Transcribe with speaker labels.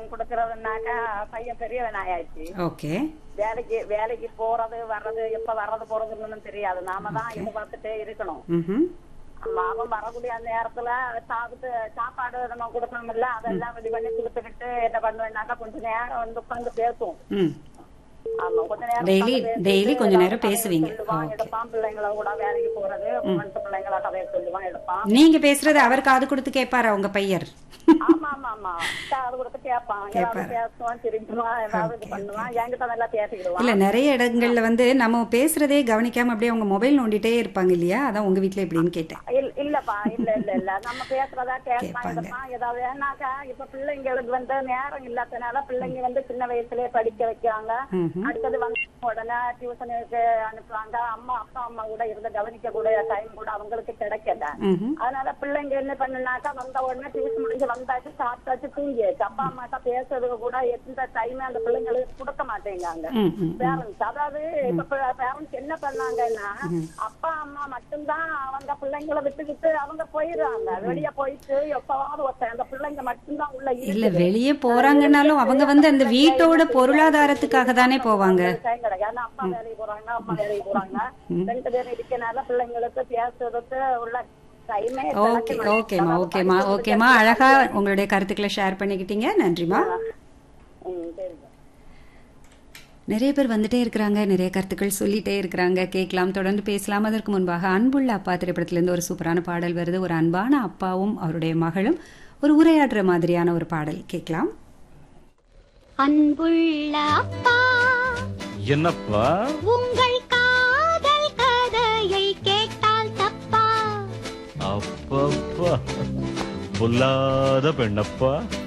Speaker 1: கொடுக்கறதுனாக்கா பையன் பெரியவன் ஆயாச்சு
Speaker 2: ஓகே
Speaker 1: வேலைக்கு வேலைக்கு போறது வர்றது எப்ப வர்றது போறதுன்னு தெரியாது நாம தான் இது பார்த்துட்டே இருக்கணும்
Speaker 2: ம்
Speaker 1: ஆமா, அவன் வரக்கூடிய அந்த நேரத்துல சாப்பிட்டு சாப்பாடு நம்ம கொடுக்கணும்ல அதெல்லாம் ரெடி பண்ணி கொடுத்துக்கிட்டு என்ன பண்ணுவேன்னாக்கா கொஞ்ச நேரம் வந்து உட்காந்து பேசுவோம்
Speaker 2: ம்
Speaker 1: ஆமா கொஞ்ச நேரம்
Speaker 2: Daily-
Speaker 1: உட்கார்ந்து பேசிட்டு
Speaker 2: daily கொஞ்ச நேரம்
Speaker 1: ஏதாவது கதையை
Speaker 2: பேசுவீங்க.
Speaker 1: சொல்லுவான்,
Speaker 2: Okay.
Speaker 1: எடுப்பான் பிள்ளைங்கள கூட வேலைக்கு போறது மனுஷ பிள்ளைங்கள கதையை சொல்லுவான் எடுப்பான்
Speaker 2: நீங்க பேசுறது அவர் காது கொடுத்து கேட்பாரா உங்க பையர்
Speaker 1: ஆமா ஆமா ஆமா காது கொடுத்து கேட்பான் ஏதாவது
Speaker 2: கேட்பாரு.
Speaker 1: பேசுவான் சிரிக்குவான் ஏதாவது இது பண்ணுவான் என்கிட்ட நல்லா பேசிக்கிடுவான்
Speaker 2: இல்ல நிறைய இடங்கள்ல வந்து நம்ம பேசுறதே கவனிக்காம அப்படியே அவங்க மொபைல் நோண்டிட்டே இருப்பாங்க இல்லையா அதான் உங்க வீட்ல எப்படின்னு கேட்டேன்
Speaker 1: இல்ல இல்லப்பா இல்ல இல்ல இல்ல நம்ம பேசுறதா கேட்பான்
Speaker 2: கேட்பாங்க.
Speaker 1: எடுப்பான் ஏதாவது ஏன்னாக்கா இப்ப பிள்ளைங்களுக்கு வந்து நேரம் இல்லாதனால பிள்ளைங்க வந்து சின்ன வயசுலயே படிக்க வைக்கிறாங்க
Speaker 2: ம்ஹும்.
Speaker 1: அடுத்தது வந்து உடனே டியூஷனுக்கு அனுப்புறாங்க அம்மா அப்பா அம்மா கூட இருந்து கவனிக்க கூடிய டைம் கூட அவங்களுக்கு கிடைக்கல
Speaker 2: ம்ஹும்.
Speaker 1: அதனால பிள்ளைங்க என்ன பண்ணுனாக்கா வந்த உடனே டியூஷன் முடிஞ்சு வந்தாச்சு சாப்பிட்டாச்சு தூங்கியாச்சு அப்பா அம்மாட்ட பேசுறது கூட எந்த டைமே அந்த பிள்ளைங்களுக்கு கொடுக்க மாட்டேங்காங்க
Speaker 2: ம், ம், ம்.
Speaker 1: பேரண்ட்ஸ் அதாவது இப்ப பேரண்ட்ஸ் என்ன பண்ணாங்கன்னா அப்பா அம்மா மட்டும்தான் அவங்க பிள்ளைங்களை விட்டுக்கிட்டு அவங்க போயிடுறாங்க வெளிய போயிட்டு எப்பவாவது ஒருத்தன் அந்த பிள்ளைங்க மட்டும்தான் உள்ள
Speaker 2: இல்ல
Speaker 1: இருக்குது.
Speaker 2: வெளியே போறாங்கன்னாலும் அவங்க வந்து அந்த வீட்டோட பொருளாதாரத்துக்காக தானே போவாங்க
Speaker 1: டைம் கிடையாது ஏன்னா அப்பா வேலைக்கு போறாங்க அம்மா வேலைக்கு போறாங்க ரெண்டு பேரும் இருக்கனால பிள்ளைங்களுக்கு பேசுறதுக்கு உள்ள டைமே
Speaker 2: ஓகே ஓகேம்மா ஓகேம்மா ஓகேம்மா அழகா உங்களுடைய கருத்துக்களை ஷேர் பண்ணிக்கிட்டீங்க நன்றிம்மா
Speaker 1: சரிங்க
Speaker 2: நிறைய பேர் வந்துட்டே இருக்கிறாங்க நிறைய கருத்துக்கள் சொல்லிட்டே இருக்கிறாங்க கேட்கலாம் தொடர்ந்து பேசலாம் அதற்கு முன்பாக அன்புள்ள அப்பா திரைப்படத்திலிருந்து ஒரு சூப்பரான பாடல் வருது ஒரு அன்பான அப்பாவும் அவருடைய மகளும் ஒரு உரையாடுற மாதிரியான ஒரு பாடல் கேட்கலாம்
Speaker 3: அன்புள்ள அப்பா
Speaker 4: என்னப்பா
Speaker 3: உங்கள் காதல் கதையை கேட்டால் தப்பா
Speaker 4: அப்பப்பா பொல்லாத பெண்ணப்பா